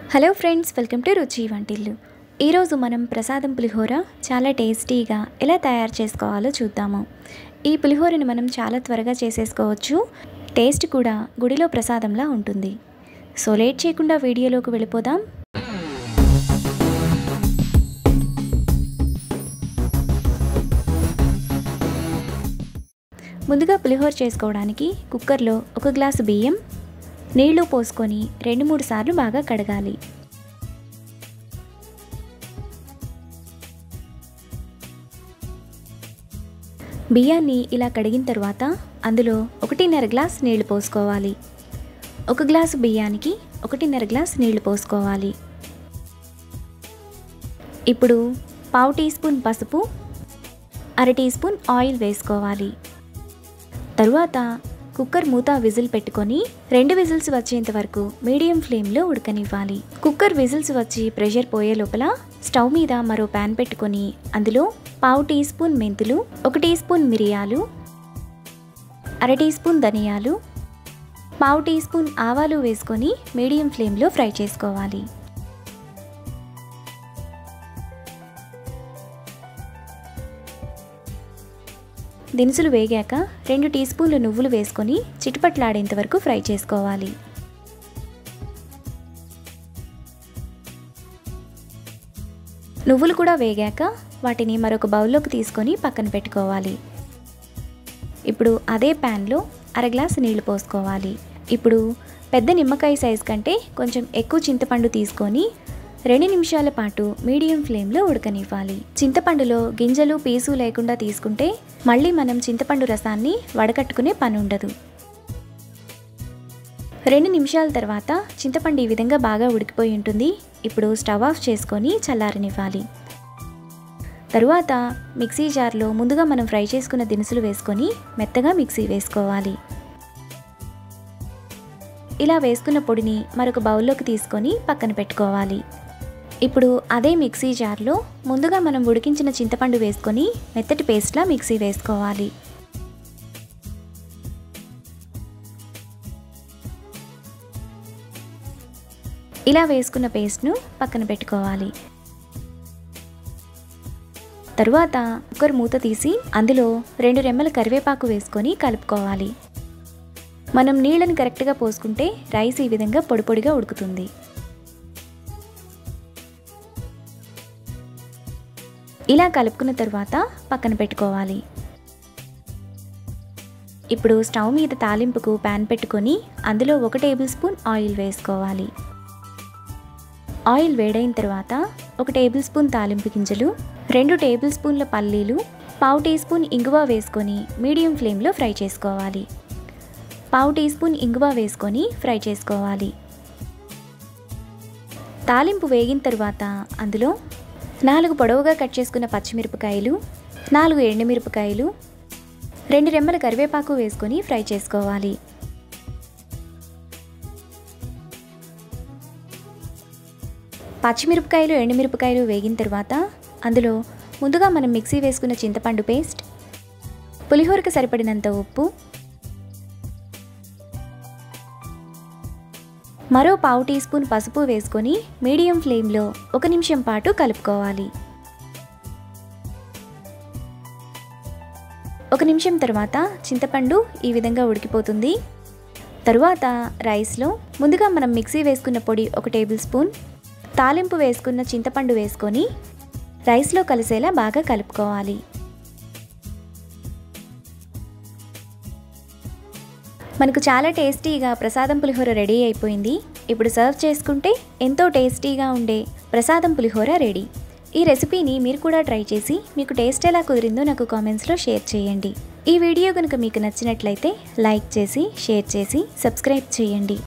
hello friends welcome to రుచి వంటిల్లు ఈరోజు మనం ప్రసాదం పులిహోర చాలా టేస్టీగా ఎలా తయారు చేసుకోవాలో చూద్దాము ఈ పులిహోరని మనం చాలా త్వరగా చేసేసుకోవచ్చు టేస్ట్ కూడా గుడిలో ప్రసాదంలా ఉంటుంది సో లేట్ చేయకుండా వీడియోలోకి వెళ్ళిపోదాం ముందుగా పులిహోర చేసుకోవడానికి కుక్కర్లో ఒక గ్లాసు బియ్యం నీళ్లు పోసుకొని రెండు మూడు సార్లు బాగా కడగాలి బియ్యాన్ని ఇలా కడిగిన తర్వాత అందులో ఒకటిన్నర గ్లాస్ నీళ్లు పోసుకోవాలి ఒక గ్లాసు బియ్యానికి ఒకటిన్నర గ్లాస్ నీళ్లు పోసుకోవాలి ఇప్పుడు పావు టీ స్పూన్ పసుపు అర టీ స్పూన్ ఆయిల్ వేసుకోవాలి తరువాత కుక్కర్ మూత విజిల్ పెట్టుకొని రెండు విజిల్స్ వచ్చేంత వరకు మీడియం ఫ్లేమ్లో ఉడకనివ్వాలి కుక్కర్ విజిల్స్ వచ్చి ప్రెషర్ పోయే లోపల స్టవ్ మీద మరో ప్యాన్ పెట్టుకొని అందులో పావు టీ స్పూన్ మెంతులు ఒక టీ స్పూన్ మిరియాలు అర టీ స్పూన్ ధనియాలు పావు టీ స్పూన్ ఆవాలు వేసుకొని మీడియం ఫ్లేమ్లో ఫ్రై చేసుకోవాలి దినుసులు వేగాక రెండు టీ స్పూన్లు నువ్వులు వేసుకొని చిటిపట్లాడేంత వరకు ఫ్రై చేసుకోవాలి నువ్వులు కూడా వేగాక వాటిని మరొక బౌల్లోకి తీసుకొని పక్కన పెట్టుకోవాలి ఇప్పుడు అదే ప్యాన్లో అర గ్లాసు నీళ్లు పోసుకోవాలి ఇప్పుడు పెద్ద నిమ్మకాయ సైజ్ కంటే కొంచెం ఎక్కువ చింతపండు తీసుకొని రెండు నిమిషాల పాటు మీడియం ఫ్లేమ్లో ఉడకనివ్వాలి చింతపండులో గింజలు పీసు లేకుండా తీసుకుంటే మళ్ళీ మనం చింతపండు రసాన్ని వడకట్టుకునే పని ఉండదు రెండు నిమిషాల తర్వాత చింతపండు ఈ విధంగా బాగా ఉడికిపోయి ఉంటుంది ఇప్పుడు స్టవ్ ఆఫ్ చేసుకొని చల్లారనివ్వాలి తరువాత మిక్సీ జార్లో ముందుగా మనం ఫ్రై చేసుకున్న దినుసులు వేసుకొని మెత్తగా మిక్సీ వేసుకోవాలి ఇలా వేసుకున్న పొడిని మరొక బౌల్లోకి తీసుకొని పక్కన పెట్టుకోవాలి ఇప్పుడు అదే మిక్సీ జార్లో ముందుగా మనం ఉడికించిన చింతపండు వేసుకొని మెత్తటి పేస్ట్లా మిక్సీ వేసుకోవాలి ఇలా వేసుకున్న పేస్ట్ను పక్కన పెట్టుకోవాలి తరువాత కుక్కర్ మూత తీసి అందులో రెండు రెమ్మల కరివేపాకు వేసుకొని కలుపుకోవాలి మనం నీళ్ళని కరెక్ట్గా పోసుకుంటే రైస్ ఈ విధంగా పొడి పొడిగా ఉడుకుతుంది ఇలా కలుపుకున్న తర్వాత పక్కన పెట్టుకోవాలి ఇప్పుడు స్టవ్ మీద తాలింపుకు ప్యాన్ పెట్టుకొని అందులో ఒక టేబుల్ స్పూన్ ఆయిల్ వేసుకోవాలి ఆయిల్ వేడైన తర్వాత ఒక టేబుల్ స్పూన్ తాలింపు గింజలు రెండు టేబుల్ స్పూన్ల పల్లీలు పావు టీ స్పూన్ ఇంగువ వేసుకొని మీడియం ఫ్లేమ్లో ఫ్రై చేసుకోవాలి పావు టీ స్పూన్ ఇంగువ వేసుకొని ఫ్రై చేసుకోవాలి తాలింపు వేగిన తర్వాత అందులో నాలుగు పొడవుగా కట్ చేసుకున్న పచ్చిమిరపకాయలు నాలుగు ఎండుమిరపకాయలు రెండు రెమ్మల కరివేపాకు వేసుకొని ఫ్రై చేసుకోవాలి పచ్చిమిరపకాయలు ఎండుమిరపకాయలు వేగిన తర్వాత అందులో ముందుగా మనం మిక్సీ వేసుకున్న చింతపండు పేస్ట్ పులిహోరకి సరిపడినంత ఉప్పు మరో పావు టీ స్పూన్ పసుపు వేసుకొని మీడియం ఫ్లేమ్లో ఒక నిమిషం పాటు కలుపుకోవాలి ఒక నిమిషం తర్వాత చింతపండు ఈ విధంగా ఉడికిపోతుంది తరువాత రైస్లో ముందుగా మనం మిక్సీ వేసుకున్న పొడి ఒక టేబుల్ స్పూన్ తాలింపు వేసుకున్న చింతపండు వేసుకొని రైస్లో కలిసేలా బాగా కలుపుకోవాలి మనకు చాలా టేస్టీగా ప్రసాదం పులిహోర రెడీ అయిపోయింది ఇప్పుడు సర్వ్ చేసుకుంటే ఎంతో టేస్టీగా ఉండే ప్రసాదం పులిహోర రెడీ ఈ రెసిపీని మీరు కూడా ట్రై చేసి మీకు టేస్ట్ ఎలా కుదిరిందో నాకు కామెంట్స్లో షేర్ చేయండి ఈ వీడియో కనుక మీకు నచ్చినట్లయితే లైక్ చేసి షేర్ చేసి సబ్స్క్రైబ్ చేయండి